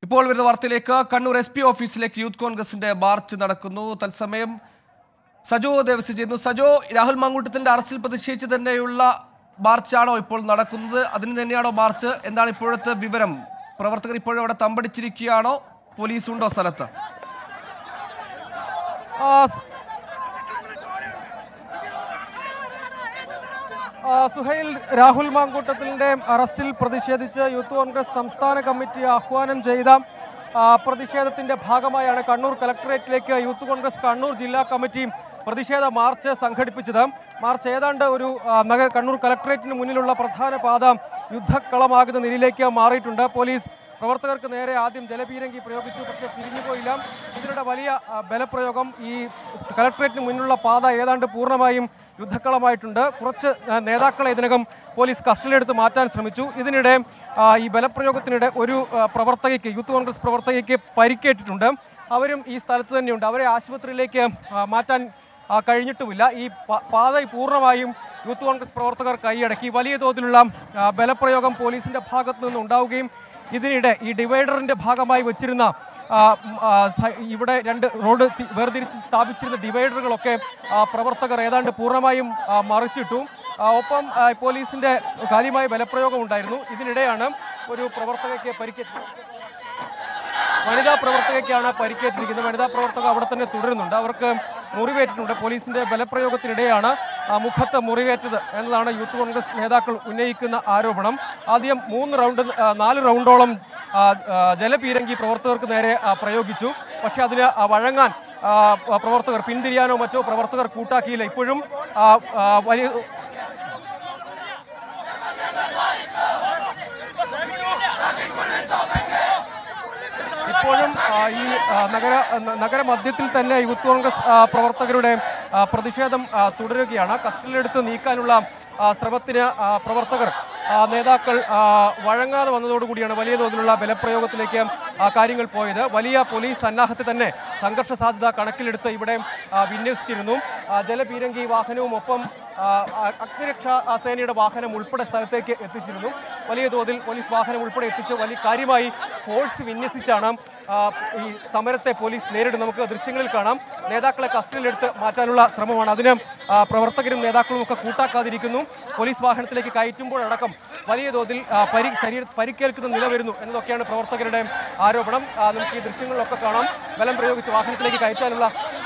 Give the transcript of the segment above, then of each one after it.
ഇപ്പോൾ വരുന്ന വാർത്തയിലേക്ക് കണ്ണൂർ എസ് പി ഓഫീസിലേക്ക് യൂത്ത് കോൺഗ്രസിന്റെ മാർച്ച് നടക്കുന്നു തത്സമയം സജോ ദേവസ്യ ചെയ്യുന്നു സജോ രാഹുൽ മാങ്കൂട്ടത്തിന്റെ അറസ്റ്റിൽ പ്രതിഷേധിച്ച് തന്നെയുള്ള മാർച്ചാണോ ഇപ്പോൾ നടക്കുന്നത് അതിന് തന്നെയാണോ മാർച്ച് എന്താണ് ഇപ്പോഴത്തെ വിവരം പ്രവർത്തകർ ഇപ്പോഴും അവിടെ തമ്പടിച്ചിരിക്കുകയാണോ പോലീസ് ഉണ്ടോ സ്ഥലത്ത് ആ, ആ, സുഹൈൽ രാഹുൽ മാങ്കൂട്ടത്തിന്റെ അറസ്റ്റിൽ പ്രതിഷേധിച്ച് യൂത്ത് കോൺഗ്രസ് സംസ്ഥാന കമ്മിറ്റി ആഹ്വാനം ചെയ്ത ആ, പ്രതിഷേധത്തിന്റെ ഭാഗമായാണ് കണ്ണൂർ കലക്ടറേറ്റിലേക്ക് യൂത്ത് കോൺഗ്രസ് കണ്ണൂർ ജില്ലാ കമ്മിറ്റി പ്രതിഷേധ മാർച്ച് സംഘടിപ്പിച്ചത് മാർച്ച് ഏതാണ്ട് ഒരു ആ, നഗര കണ്ണൂർ കലക്ടറേറ്റിന് മുന്നിലുള്ള പ്രധാന പാത യുദ്ധക്കളമാകുന്ന നിലയിലേക്ക് മാറിയിട്ടുണ്ട് പോലീസ് പ്രവർത്തകർക്ക് നേരെ ആദ്യം ജലപീരങ്കി പ്രയോഗിച്ചു പക്ഷേ തിരിഞ്ഞുപോയില്ല ഇതിലൂടെ വലിയ ആ, ബലപ്രയോഗം ഈ കലക്ട്രേറ്റിന് മുന്നിലുള്ള പാത ഏതാണ്ട് പൂർണ്ണമായും യുദ്ധക്കളമായിട്ടുണ്ട് കുറച്ച് ആ, നേതാക്കളെ ഇതിനകം പോലീസ് കസ്റ്റഡിയിലെടുത്ത് മാറ്റാൻ ശ്രമിച്ചു ഇതിനിടെ ആ, ഈ ബലപ്രയോഗത്തിനിടെ ഒരു ആ, പ്രവർത്തകയ്ക്ക് യൂത്ത് കോൺഗ്രസ് പ്രവർത്തകയ്ക്ക് പരിക്കേറ്റിട്ടുണ്ട് അവരും ഈ സ്ഥലത്ത് തന്നെയുണ്ട് അവരെ ആശുപത്രിയിലേക്ക് ആ, മാറ്റാൻ ആ, കഴിഞ്ഞിട്ടുമില്ല ഈ പ- പാത പൂർണ്ണമായും യൂത്ത് കോൺഗ്രസ് പ്രവർത്തകർ കൈയടക്കി വലിയ തോതിലുള്ള ആ, ബലപ്രയോഗം പോലീസിന്റെ ഭാഗത്തു നിന്ന് ഉണ്ടാവുകയും ഇതിനിടെ ഈ ഡിവൈഡറിന്റെ ഭാഗമായി വെച്ചിരുന്ന ആ, ഉം, ആ, സ- ഇവിടെ രണ്ട് റോഡ് തി- വേർതിരിച്ച് സ്ഥാപിച്ചിരുന്ന ഡിവൈഡറുകളൊക്കെ ആ, പ്രവർത്തകർ ഏതാണ്ട് പൂർണ്ണമായും ആ, മറിച്ചിട്ടു ആ, ഒപ്പം ആ, പോലീസിന്റെ കാര്യമായ ബലപ്രയോഗം ഉണ്ടായിരുന്നു ഇതിനിടെയാണ് ഒരു പ്രവർത്തകയ്ക്ക് പരിക്കേറ്റത് വനിതാ പ്രവർത്തകയ്ക്കാണ് പരിക്കേറ്റിരിക്കുന്നത് വനിതാ പ്രവർത്തക അവിടെ തന്നെ തുടരുന്നുണ്ട് അവർക്ക് മുറിവേറ്റിട്ടുണ്ട് പോലീസിന്റെ ബലപ്രയോഗത്തിനിടെയാണ് ആ, മുഖത്ത് മുറിവേറ്റത് എന്നതാണ് യൂത്ത് കോൺഗ്രസ് നേതാക്കൾ ഉന്നയിക്കുന്ന ആരോപണം ആദ്യം മൂന്ന് റൗണ്ട് ആ, നാല് റൗണ്ടോളം ആ, ആ, ജലപീരങ്കി പ്രവർത്തകർക്ക് നേരെ ആ, പ്രയോഗിച്ചു പക്ഷെ അതിന് ആ, വഴങ്ങാൻ ആ, പ്രവർത്തകർ പിന്തിരിയാനോ മറ്റോ പ്രവർത്തകർ കൂട്ടാക്കിയില്ല ഇപ്പോഴും ആ, ആ, വലിയ ഇപ്പോഴും ആ, ഈ ആ, നഗര ന- നഗരമധ്യത്തിൽ തന്നെ യൂത്ത് കോൺഗ്രസ് ആ, പ്രവർത്തകരുടെ ആ, പ്രതിഷേധം ആ, തുടരുകയാണ് കസ്റ്റഡിയിലെടുത്ത് നീക്കാനുള്ള ആ, ശ്രമത്തിന് ആ, പ്രവർത്തകർ ആ, നേതാക്കൾ ആ, വഴങ്ങാതെ വന്നതോടുകൂടിയാണ് വലിയ തോതിലുള്ള ബലപ്രയോഗത്തിലേക്ക് ആ, കാര്യങ്ങൾ പോയത് വലിയ പോലീസ് സന്നാഹത്തെ തന്നെ സംഘർഷ സാധ്യത കണക്കിലെടുത്ത് ഇവിടെ ആ, വിന്യസിച്ചിരുന്നു ആ, ജലപീരങ്കി വാഹനവും ഒപ്പം ആ, ആ, അഗ്നിരക്ഷാ ആ, സേനയുടെ വാഹനം ഉൾപ്പെടെ സ്ഥലത്തേക്ക് എത്തിച്ചിരുന്നു വലിയ തോതിൽ പോലീസ് വാഹനം ഉൾപ്പെടെ എത്തിച്ച് വലിയ കാര്യമായി ഫോഴ്സ് വിന്യസിച്ചാണ് ആ, ഈ സമരത്തെ പോലീസ് നേരിടും നമുക്ക് ദൃശ്യങ്ങളിൽ കാണാം നേതാക്കളെ കസ്റ്റഡിയിലെടുത്ത് മാറ്റാനുള്ള ശ്രമമാണ് അതിന് ആ, പ്രവർത്തകരും നേതാക്കളും ഒക്കെ കൂട്ടാക്കാതിരിക്കുന്നു പോലീസ് വാഹനത്തിലേക്ക് കയറ്റുമ്പോഴടക്കം വലിയ തോതിൽ ആ, പരി ശരീര പരിക്കേൽക്കുന്ന നില വരുന്നു എന്നതൊക്കെയാണ് പ്രവർത്തകരുടെ ആരോപണം ആ, നമുക്ക് ഈ ദൃശ്യങ്ങളിലൊക്കെ കാണാം ബലം പ്രയോഗിച്ച് വാഹനത്തിലേക്ക് കയറ്റാനുള്ള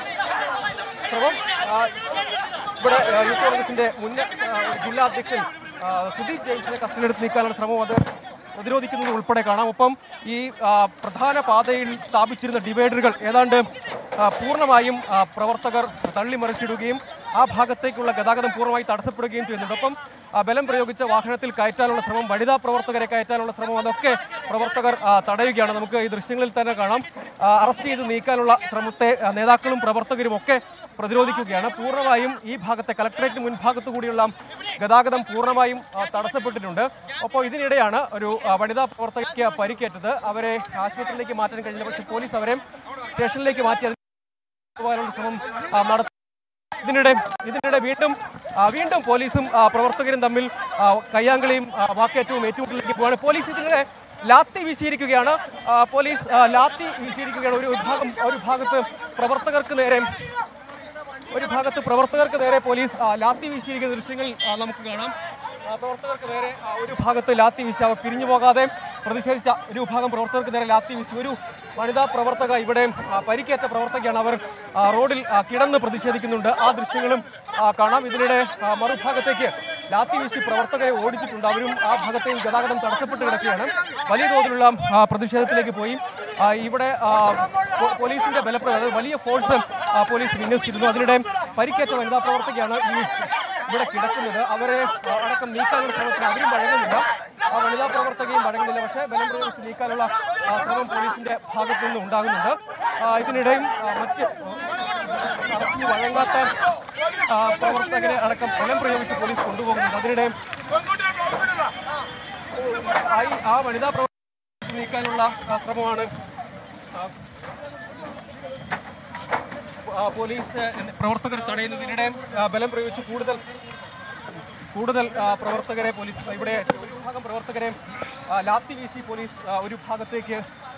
ശ്രമം ആ, ഇവിടെ ആ, യൂത്ത് കോൺഗ്രസിന്റെ മുൻ ആ, ജില്ലാ അധ്യക്ഷൻ ആ, സുദീപ് ജെയിംസിനെ കസ്റ്റഡിയെടുത്ത് നീക്കാനുള്ള ശ്രമം അത് പ്രതിരോധിക്കുന്നത് ഉൾപ്പെടെ കാണാം ഒപ്പം ഈ ആ, പ്രധാന പാതയിൽ സ്ഥാപിച്ചിരുന്ന ഡിവൈഡറുകൾ ഏതാണ്ട് ആ, പൂർണ്ണമായും ആ, പ്രവർത്തകർ തള്ളിമറിച്ചിടുകയും ആ ഭാഗത്തേക്കുള്ള ഗതാഗതം പൂർണ്ണമായി തടസ്സപ്പെടുകയും ചെയ്യുന്നുണ്ട് ഒപ്പം ആ, ബലം പ്രയോഗിച്ച വാഹനത്തിൽ കയറ്റാനുള്ള ശ്രമം വനിതാ പ്രവർത്തകരെ കയറ്റാനുള്ള ശ്രമം അതൊക്കെ പ്രവർത്തകർ ആ, തടയുകയാണ് നമുക്ക് ഈ ദൃശ്യങ്ങളിൽ തന്നെ കാണാം ആ, അറസ്റ്റ് ചെയ്ത് നീക്കാനുള്ള ശ്രമത്തെ ആ, നേതാക്കളും പ്രവർത്തകരും ഒക്കെ പ്രതിരോധിക്കുകയാണ് പൂർണ്ണമായും ഈ ഭാഗത്തെ കലക്ടറേറ്റ് മുൻഭാഗത്തു കൂടിയുള്ള ഗതാഗതം പൂർണ്ണമായും ആ, തടസ്സപ്പെട്ടിട്ടുണ്ട് അപ്പോൾ ഇതിനിടെയാണ് ഒരു ആ, വനിതാ പ്രവർത്തകയ്ക്ക് പരിക്കേറ്റത് അവരെ ആശുപത്രിയിലേക്ക് മാറ്റാൻ കഴിഞ്ഞില്ല പക്ഷേ പോലീസ് അവരെ സ്റ്റേഷനിലേക്ക് മാറ്റി അതിന് പോകാനുള്ള ശ്രമം ആ, നടത്തി ഇതിനിടെ ഇതിനിടെ വീണ്ടും ആ, വീണ്ടും പോലീസും ആ, പ്രവർത്തകരും തമ്മിൽ ആ, കയ്യാങ്കളിയും ആ, വാക്കേറ്റവും ഏറ്റുമുട്ടലിലേക്ക് പോവാണ് പോലീസ് ഇതിനിടെ ലാത്തി വീശിയിരിക്കുകയാണ് ആ, പോലീസ് ആ, ലാത്തി വീശിയിരിക്കുകയാണ് ഒരു വിഭാഗം ഒരു ഭാഗത്ത് പ്രവർത്തകർക്ക് നേരെ ഒരു ഭാഗത്ത് പ്രവർത്തകർക്ക് നേരെ പോലീസ് ആ, ലാത്തി വീശിയിരിക്കുന്ന ദൃശ്യങ്ങൾ ആ, നമുക്ക് കാണാം ആ, പ്രവർത്തകർക്ക് നേരെ ആ, ഒരു ഭാഗത്ത് ലാത്തി വീശി അവർ പിരിഞ്ഞു പോകാതെ പ്രതിഷേധിച്ച ഒരു വിഭാഗം പ്രവർത്തകർക്ക് നേരെ ലാത്തി വീശി ഒരു വനിതാ പ്രവർത്തക ഇവിടെ ആ, പരിക്കേറ്റ പ്രവർത്തകയാണ് അവർ ആ, റോഡിൽ ആ, കിടന്ന് പ്രതിഷേധിക്കുന്നുണ്ട് ആ ദൃശ്യങ്ങളും ആ, കാണാം ഇതിനിടെ ആ, മറുഭാഗത്തേക്ക് ലാത്തി വീശി പ്രവർത്തകരെ ഓടിച്ചിട്ടുണ്ട് അവരും ആ ഭാഗത്തെയും ഗതാഗതം തടസ്സപ്പെട്ട് കിടക്കുകയാണ് വലിയ തോതിലുള്ള ആ, പ്രതിഷേധത്തിലേക്ക് പോയി ആ, ഇവിടെ ആ, പോ- പോലീസിന്റെ ബലപ്രയോഗം അതായത് വലിയ ഫോഴ്സ് ആ, പോലീസ് വിന്യസിച്ചിരുന്നു അതിനിടെ പരിക്കേറ്റ വനിതാ പ്രവർത്തകയാണ് ഈ ഇവിടെ കിടക്കുന്നത് അവരെ ആ, അടക്കം നീക്കാനുള്ള ശ്രമത്തിന് അവരും വഴങ്ങുന്നില്ല ആ വനിതാ പ്രവർത്തകയും വഴങ്ങുന്നില്ല പക്ഷേ ബലം പ്രയോഗിച്ച് നീക്കാനുള്ള ആ, ശ്രമം പോലീസിന്റെ ഭാഗത്തു നിന്ന് ഉണ്ടാകുന്നുണ്ട് ആ, ഇതിനിടെയും ആ, മറ്റ് അറസ്റ്റിന് വഴങ്ങാത്ത ആ, പ്രവർത്തകരെ അടക്കം ബലം പ്രയോഗിച്ച് പോലീസ് കൊണ്ടുപോകുന്നുണ്ട് അതിനിടെ ആ ഈ- ആ വനിതാ പ്രവർത്തകരെ നീക്കാനുള്ള ആ, ശ്രമമാണ് ആ, ആ, പോലീസ് പ്രവർത്തകർ തടയുന്നതിനിടെ ആ, ബലം പ്രയോഗിച്ച് കൂടുതൽ കൂടുതൽ ആ, പ്രവർത്തകരെ പോലീസ് ഇവിടെ ഒരു വിഭാഗം പ്രവർത്തകരെ ആ, ലാത്തി വീശി പോലീസ് ആ, ഒരു ഭാഗത്തേക്ക്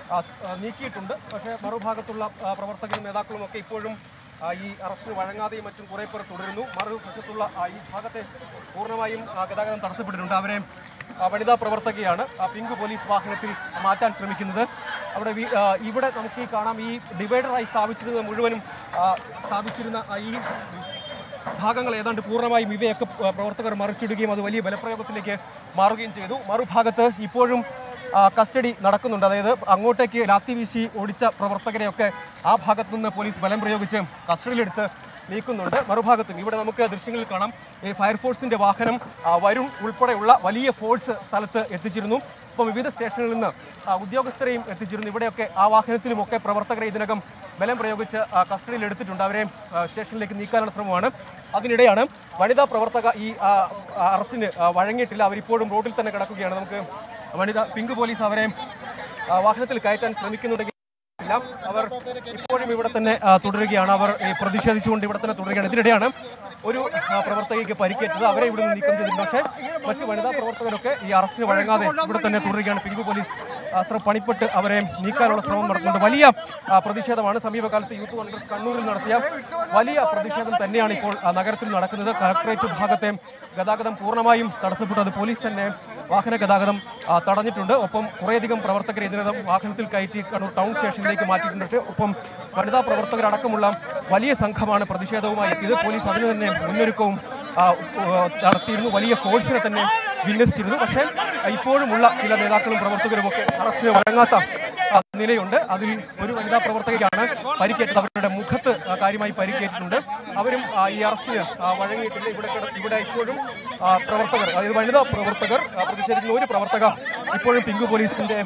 ആ, ആ, നീക്കിയിട്ടുണ്ട് പക്ഷേ മറുഭാഗത്തുള്ള ആ, പ്രവർത്തകരും നേതാക്കളും ഒക്കെ ഇപ്പോഴും ആ, ഈ അറസ്റ്റിന് വഴങ്ങാതെയും മറ്റും കുറേ പേർ തുടരുന്നു മറുവശത്തുള്ള ആ, ഈ ഭാഗത്തെ പൂർണ്ണമായും ആ, ഗതാഗതം തടസ്സപ്പെട്ടിട്ടുണ്ട് അവരെ ആ, വനിതാ പ്രവർത്തകയാണ് ആ, പിങ്ക് പോലീസ് വാഹനത്തിൽ മാറ്റാൻ ശ്രമിക്കുന്നത് അവിടെ വി- ആ, ഇവിടെ നമുക്ക് ഈ കാണാം ഈ ഡിവൈഡറായി സ്ഥാപിച്ചിരുന്നത് മുഴുവനും ആ, സ്ഥാപിച്ചിരുന്ന ആ, ഈ ഭാഗങ്ങൾ ഏതാണ്ട് പൂർണ്ണമായും ഇവയൊക്കെ പ- പ്രവർത്തകർ മറിച്ചിടുകയും അത് വലിയ ബലപ്രയോഗത്തിലേക്ക് മാറുകയും ചെയ്തു മറുഭാഗത്ത് ഇപ്പോഴും ആ, കസ്റ്റഡി നടക്കുന്നുണ്ട് അതായത് അങ്ങോട്ടേക്ക് ലാത്തി വീശി ഓടിച്ച പ്രവർത്തകരെയൊക്കെ ആ ഭാഗത്തു നിന്ന് പോലീസ് ബലം പ്രയോഗിച്ച് കസ്റ്റഡിയിലെടുത്ത് നീക്കുന്നുണ്ട് മറുഭാഗത്തും ഇവിടെ നമുക്ക് ദൃശ്യങ്ങളിൽ കാണാം ഈ ഫയർഫോഴ്സിന്റെ വാഹനം ആ, വരുൺ ഉൾപ്പെടെയുള്ള വലിയ ഫോഴ്സ് സ്ഥലത്ത് എത്തിച്ചിരുന്നു ഇപ്പം വിവിധ സ്റ്റേഷനുകളിൽ നിന്ന് ആ, ഉദ്യോഗസ്ഥരെയും എത്തിച്ചിരുന്നു ഇവിടെയൊക്കെ ആ വാഹനത്തിലുമൊക്കെ പ്രവർത്തകരെ ഇതിനകം ബലം പ്രയോഗിച്ച് ആ, കസ്റ്റഡിയിൽ എടുത്തിട്ടുണ്ട് അവരെ ആ, സ്റ്റേഷനിലേക്ക് നീക്കാനുള്ള ശ്രമമാണ് അതിനിടെയാണ് വനിതാ പ്രവർത്തക ഈ ആ, ആ, അറസ്റ്റിന് ആ, വഴങ്ങിയിട്ടില്ല അവരിപ്പോഴും റോഡിൽ തന്നെ കിടക്കുകയാണ് നമുക്ക് വനിത പിങ്ക് പോലീസ് അവരെ ആ, വാഹനത്തിൽ കയറ്റാൻ ശ്രമിക്കുന്നുണ്ടെങ്കിൽ ഇല്ല അവർ ഇപ്പോഴും ഇവിടെ തന്നെ ആ, തുടരുകയാണ് അവർ ഈ പ്രതിഷേധിച്ചുകൊണ്ട് ഇവിടെ തന്നെ തുടരുകയാണ് ഇതിനിടെയാണ് ഒരു ആ, പ്രവർത്തകയ്ക്ക് പരിക്കേറ്റത് അവരെ ഇവിടെ നിന്ന് നീക്കം ചെയ്തിട്ടുണ്ട് പക്ഷേ മറ്റു വനിതാ പ്രവർത്തകരൊക്കെ ഈ അറസ്റ്റിന് വഴങ്ങാതെ ഇവിടെ തന്നെ തുടരുകയാണ് പിങ്ക് പോലീസ് ആ, ശ്രമം പണിപ്പെട്ട് അവരെ നീക്കാനുള്ള ശ്രമം നടത്തുന്നുണ്ട് വലിയ ആ, പ്രതിഷേധമാണ് സമീപകാലത്ത് യൂത്ത് കോൺഗ്രസ് കണ്ണൂരിൽ നടത്തിയ വലിയ പ്രതിഷേധം തന്നെയാണ് ഇപ്പോൾ ആ, നഗരത്തിൽ നടക്കുന്നത് കളക്ടറേറ്റ് ഭാഗത്തെ ഗതാഗതം പൂർണ്ണമായും തടസ്സപ്പെട്ടു അത് പോലീസ് തന്നെ വാഹന ഗതാഗതം ആ, തടഞ്ഞിട്ടുണ്ട് ഒപ്പം കുറേയധികം പ്രവർത്തകരെ ഇതിനകം വാഹനത്തിൽ കയറ്റി കണ്ണൂർ ടൗൺ സ്റ്റേഷനിലേക്ക് മാറ്റിയിട്ടുണ്ട് ഒപ്പം വനിതാ പ്രവർത്തകരടക്കമുള്ള വലിയ സംഘമാണ് പ്രതിഷേധവുമായി എത്തിയത് പോലീസ് അതിന് തന്നെ മുന്നൊരുക്കവും ആ, ഉ- നടത്തിയിരുന്നു വലിയ ഫോഴ്സിനെ തന്നെ വിന്യസിച്ചിരുന്നു പക്ഷേ ഇപ്പോഴുമുള്ള ചില നേതാക്കളും പ്രവർത്തകരും ഒക്കെ അറസ്റ്റിന് വഴങ്ങാത്ത ആ, നിലയുണ്ട് അതിൽ ഒരു വനിതാ പ്രവർത്തകയ്ക്കാണ് പരിക്കേറ്റത് അവരുടെ മുഖത്ത് ആ, കാര്യമായി പരിക്കേറ്റിട്ടുണ്ട് അവരും ആ, ഈ അറസ്റ്റിന് ആ, വഴങ്ങിയിട്ടില്ല ഇവിടെ കിട- ഇവിടെ ഇപ്പോഴും ആ, പ്രവർത്തകർ അതായത് വനിതാ പ്രവർത്തകർ ആ, പ്രതിഷേധിക്കുന്ന ഒരു പ്രവർത്തക ഇപ്പോഴും പിങ്ക് പോലീസിന്റെ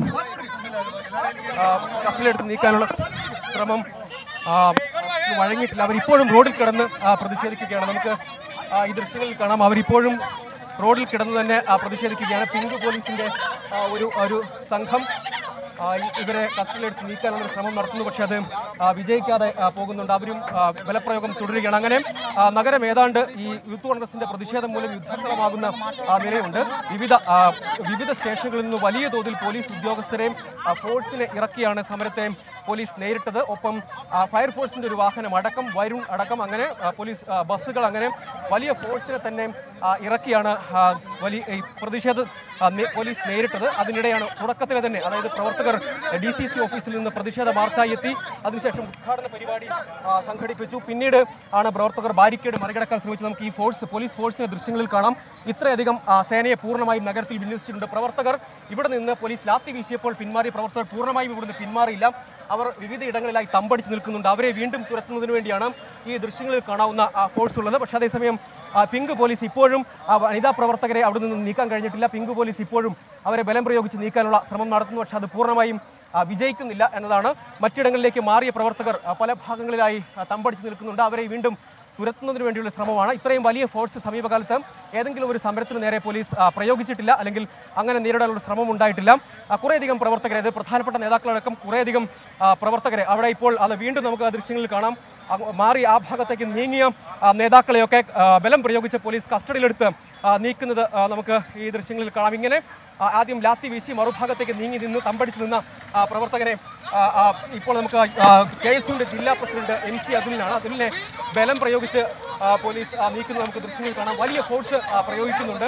ആ, കസ്റ്റഡിയിലെടുത്ത് നീക്കാനുള്ള ശ്രമം ആ, വഴങ്ങിയിട്ടില്ല അവരിപ്പോഴും റോഡിൽ കിടന്ന് ആ, പ്രതിഷേധിക്കുകയാണ് നമുക്ക് ആ, ഈ ദൃശ്യങ്ങളിൽ കാണാം അവരിപ്പോഴും റോഡിൽ കിടന്ന് തന്നെ ആ, പ്രതിഷേധിക്കുകയാണ് പിങ്ക് പോലീസിന്റെ ആ, ഒരു ഒരു സംഘം ആ, ഇ- ഇവരെ കസ്റ്റഡിയിലെടുത്ത് നീക്കാനുള്ള ഒരു ശ്രമം നടത്തുന്നു പക്ഷേ അത് ആ, വിജയിക്കാതെ ആ, പോകുന്നുണ്ട് അവരും ആ, ബലപ്രയോഗം തുടരുകയാണ് അങ്ങനെ ആ, നഗരം ഏതാണ്ട് ഈ യൂത്ത് കോൺഗ്രസിന്റെ പ്രതിഷേധം മൂലം യുദ്ധക്കളമാകുന്ന ആ, നിലയുണ്ട് വിവിധ ആ, വിവിധ സ്റ്റേഷനുകളിൽ നിന്ന് വലിയ തോതിൽ പോലീസ് ഉദ്യോഗസ്ഥരെയും ആ, ഫോഴ്സിനെ ഇറക്കിയാണ് സമരത്തെ പോലീസ് നേരിട്ടത് ഒപ്പം ആ, ഫയർഫോഴ്സിന്റെ ഒരു വാഹനം അടക്കം വരുൺ അടക്കം അങ്ങനെ ആ, പോലീസ് ആ, ബസ്സുകൾ അങ്ങനെ വലിയ ഫോഴ്സിനെ തന്നെ ആ, ഇറക്കിയാണ് ആ, വലിയ ഈ പ്രതിഷേധ ആ, നേ- പോലീസ് നേരിട്ടത് അതിനിടെയാണ് തുടക്കത്തിലെ തന്നെ അതായത് പ്രവർത്തകർ ഡി സി സി ഓഫീസിൽ നിന്ന് പ്രതിഷേധ മാർച്ചായി എത്തി അതിനുശേഷം ഉദ്ഘാടന പരിപാടി ആ, സംഘടിപ്പിച്ചു പിന്നീട് ആണ് പ്രവർത്തകർ ബാരിക്കേഡ് മറികടക്കാൻ ശ്രമിച്ചത് നമുക്ക് ഈ ഫോഴ്സ് പോലീസ് ഫോഴ്സിന്റെ ദൃശ്യങ്ങളിൽ കാണാം ഇത്രയധികം ആ, സേനയെ പൂർണ്ണമായും നഗരത്തിൽ വിന്യസിച്ചിട്ടുണ്ട് പ്രവർത്തകർ ഇവിടെ നിന്ന് പോലീസ് ലാത്തി വീശിയപ്പോൾ പിന്മാറിയ പ്രവർത്തകർ പൂർണ്ണമായും ഇവിടുന്ന് പിന്മാറിയില്ല അവർ വിവിധ ഇടങ്ങളിലായി തമ്പടിച്ച് നിൽക്കുന്നുണ്ട് അവരെ വീണ്ടും തുരത്തുന്നതിന് വേണ്ടിയാണ് ഈ ദൃശ്യങ്ങളിൽ കാണാവുന്ന ആ, ഫോഴ്സ് ഉള്ളത് പക്ഷേ അതേസമയം ആ, പിങ്ക് പോലീസ് ഇപ്പോഴും ആ വനിതാ പ്രവർത്തകരെ അവിടെ നിന്ന് നീക്കാൻ കഴിഞ്ഞിട്ടില്ല പിങ്ക് പോലീസ് ഇപ്പോഴും അവരെ ബലം പ്രയോഗിച്ച് നീക്കാനുള്ള ശ്രമം നടത്തുന്നു പക്ഷേ അത് പൂർണ്ണമായും ആ, വിജയിക്കുന്നില്ല എന്നതാണ് മറ്റിടങ്ങളിലേക്ക് മാറിയ പ്രവർത്തകർ ആ, പല ഭാഗങ്ങളിലായി ആ, തമ്പടിച്ച് നിൽക്കുന്നുണ്ട് അവരെ വീണ്ടും തുരത്തുന്നതിന് വേണ്ടിയുള്ള ശ്രമമാണ് ഇത്രയും വലിയ ഫോഴ്സ് സമീപകാലത്ത് ഏതെങ്കിലും ഒരു സമരത്തിന് നേരെ പോലീസ് ആ, പ്രയോഗിച്ചിട്ടില്ല അല്ലെങ്കിൽ അങ്ങനെ നേരിടാനുള്ള ശ്രമം ഉണ്ടായിട്ടില്ല ആ, കുറേയധികം പ്രവർത്തകരെ അത് പ്രധാനപ്പെട്ട നേതാക്കളടക്കം കുറേയധികം ആ, പ്രവർത്തകരെ അവിടെ ഇപ്പോൾ അത് വീണ്ടും നമുക്ക് ആ ദൃശ്യങ്ങളിൽ കാണാം അങ്ങ് മാറി ആ ഭാഗത്തേക്ക് നീങ്ങിയ ആ, നേതാക്കളെയൊക്കെ ആ, ബലം പ്രയോഗിച്ച് പോലീസ് കസ്റ്റഡിയിലെടുത്ത് ആ, നീക്കുന്നത് ആ, നമുക്ക് ഈ ദൃശ്യങ്ങളിൽ കാണാം ഇങ്ങനെ ആ, ആദ്യം ലാത്തി വീശി മറുഭാഗത്തേക്ക് നീങ്ങി നിന്ന് തമ്പടിച്ച് നിന്ന ആ, പ്രവർത്തകരെ ആ, ആ, ഇപ്പോൾ നമുക്ക് കെ എസ് യുവിന്റെ ജില്ലാ പ്രസിഡന്റ് എം സി അതുലിനാണ് അതുലിനെ ബലം പ്രയോഗിച്ച് ആ, പോലീസ് ആ, നീക്കുന്നത് നമുക്ക് ദൃശ്യങ്ങളിൽ കാണാം വലിയ ഫോഴ്സ് ആ, പ്രയോഗിക്കുന്നുണ്ട്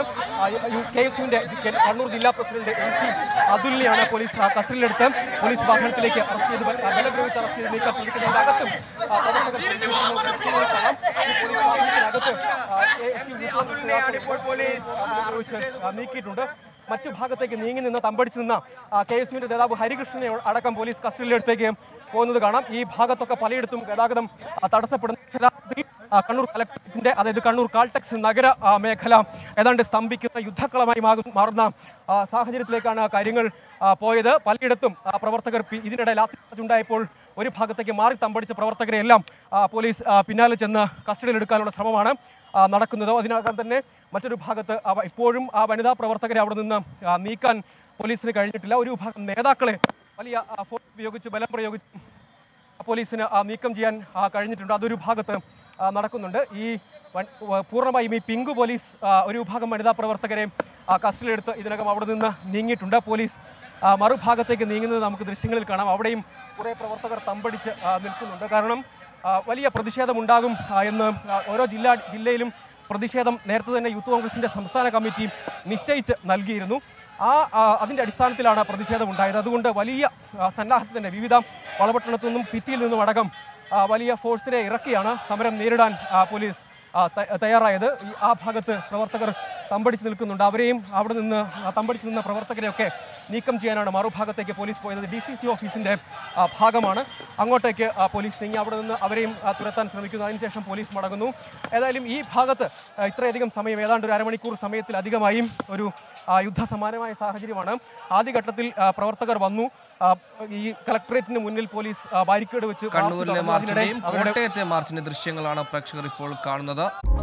കെ എസ് യുവിന്റെ കണ്ണൂർ ജില്ലാ പ്രസിഡന്റ് എം സി അതുലിനെയാണ് പോലീസ് ആ, കസ്റ്റഡിയിലെടുത്ത് പോലീസ് വാഹനത്തിലേക്ക് അറസ്റ്റ് ചെയ്ത് ബല- ബലം പ്രയോഗിച്ച് അറസ്റ്റ് ചെയ്ത് നീക്കാൻ ശ്രമിക്കുന്നതിന്റെ അകത്തും ആ, പ്രവർത്തകർ പ്രതിഷേധിക്കുന്ന ദൃശ്യങ്ങളിൽ കാണാം. ഈ പോലീസ് വാഹനത്തിനകത്ത് ആ, KSU യൂത്ത് കോൺഗ്രസ് നേതാക്കൾ ഇപ്പോൾ പോലീസ് ആ, ബലം പ്രയോഗിച്ച് ആ, നീക്കിയിട്ടുണ്ട് മറ്റു ഭാഗത്തേക്ക് നീങ്ങി നിന്ന് തമ്പടിച്ച് നിന്ന കെ എസ് യുവിന്റെ നേതാവ് ഹരികൃഷ്ണനെ അടക്കം പോലീസ് കസ്റ്റഡിയിലെടുത്തേക്ക് പോകുന്നത് കാണാം ഈ ഭാഗത്തൊക്കെ പലയിടത്തും ഗതാഗതം ആ, തടസ്സപ്പെടുന്നു യഥാർത്ഥത്തിൽ ആ, കണ്ണൂർ കലക്ടറേറ്റിന്റെ അതായത് കണ്ണൂർ കാൾടെക്സ് നഗര ആ, മേഖല ഏതാണ്ട് സ്തംഭിക്കുന്ന യുദ്ധക്കളമായി മാകും- മാറുന്ന ആ, സാഹചര്യത്തിലേക്കാണ് കാര്യങ്ങൾ ആ, പോയത് പലയിടത്തും ആ, പ്രവർത്തകർ പി- ഇതിനിടെ ലാത്തി ഉണ്ടായപ്പോൾ ഒരു ഭാഗത്തേക്ക് മാറി തമ്പടിച്ച പ്രവർത്തകരെ എല്ലാം ആ, പോലീസ് ആ, പിന്നാലെ ചെന്ന് കസ്റ്റഡിയിലെടുക്കാനുള്ള ശ്രമമാണ് ആ, നടക്കുന്നത് അതിനകം തന്നെ മറ്റൊരു ഭാഗത്ത് അവ ഇപ്പോഴും ആ വനിതാ പ്രവർത്തകരെ അവിടെ നിന്ന് ആ, നീക്കാൻ പോലീസിന് കഴിഞ്ഞിട്ടില്ല ഒരു വിഭാഗം നേതാക്കളെ വലിയ ആ, ഫോഴ്സ് ഉപയോഗിച്ച് ബലം പ്രയോഗിച്ച് പോലീസിന് ആ, നീക്കം ചെയ്യാൻ ആ, കഴിഞ്ഞിട്ടുണ്ട് അതൊരു ഭാഗത്ത് ആ, നടക്കുന്നുണ്ട് ഈ വൻ- വ- പൂർണ്ണമായും ഈ പിങ്ക് പോലീസ് ആ, ഒരു വിഭാഗം വനിതാ പ്രവർത്തകരെ ആ, കസ്റ്റഡിയിലെടുത്ത് ഇതിനകം അവിടെ നിന്ന് നീങ്ങിയിട്ടുണ്ട് പോലീസ് ആ, മറുഭാഗത്തേക്ക് നീങ്ങുന്നത് നമുക്ക് ദൃശ്യങ്ങളിൽ കാണാം അവിടെയും കുറേ പ്രവർത്തകർ തമ്പടിച്ച് ആ, നിൽക്കുന്നുണ്ട് കാരണം ആ, വലിയ പ്രതിഷേധമുണ്ടാകും ആ, എന്ന് ആ, ഓരോ ജില്ലാ ജില്ലയിലും പ്രതിഷേധം നേരത്തെ തന്നെ യൂത്ത് കോൺഗ്രസിന്റെ സംസ്ഥാന കമ്മിറ്റി നിശ്ചയിച്ച് നൽകിയിരുന്നു ആ ആ, അതിന്റെ അടിസ്ഥാനത്തിലാണ് പ്രതിഷേധം ഉണ്ടായത് അതുകൊണ്ട് വലിയ ആ, സന്നാഹത്തിൽ തന്നെ വിവിധ വളപട്ടണത്തു നിന്നും സിറ്റിയിൽ നിന്നും അടക്കം ആ, വലിയ ഫോഴ്സിനെ ഇറക്കിയാണ് സമരം നേരിടാൻ ആ, പോലീസ് ആ, ത- തയ്യാറായത് ഈ ആ ഭാഗത്ത് പ്രവർത്തകർ തമ്പടിച്ച് നിൽക്കുന്നുണ്ട് അവരെയും അവിടെ നിന്ന് ആ തമ്പടിച്ച് നിന്ന പ്രവർത്തകരെയൊക്കെ നീക്കം ചെയ്യാനാണ് മറുഭാഗത്തേക്ക് പോലീസ് പോയത് ഡി സി സി ഓഫീസിന്റെ ആ, ഭാഗമാണ് അങ്ങോട്ടേക്ക് ആ, പോലീസ് നീങ്ങി അവിടെ നിന്ന് അവരെയും ആ, തുരത്താൻ ശ്രമിക്കുന്നു അതിനുശേഷം പോലീസ് മടങ്ങുന്നു ഏതായാലും ഈ ഭാഗത്ത് ആ, ഇത്രയധികം സമയം ഏതാണ്ട് ഒരു അരമണിക്കൂർ സമയത്തിലധികമായും ഒരു ആ, യുദ്ധസമാനമായ സാഹചര്യമാണ് ആദ്യഘട്ടത്തിൽ ആ, പ്രവർത്തകർ വന്നു ആ, ഈ കളക്ടറേറ്റിന് മുന്നിൽ പോലീസ് ആ, ബാരിക്കേഡ് വെച്ച് മാർച്ച് കണ്ണൂരിലെ നടന്നു. അതിനിടെ മാർച്ചിന്റെയും അവരുടെ കോട്ടയത്തെ മാർച്ചിന്റെ ദൃശ്യങ്ങളാണ് പ്രേക്ഷകർ ഇപ്പോൾ കാണുന്നത്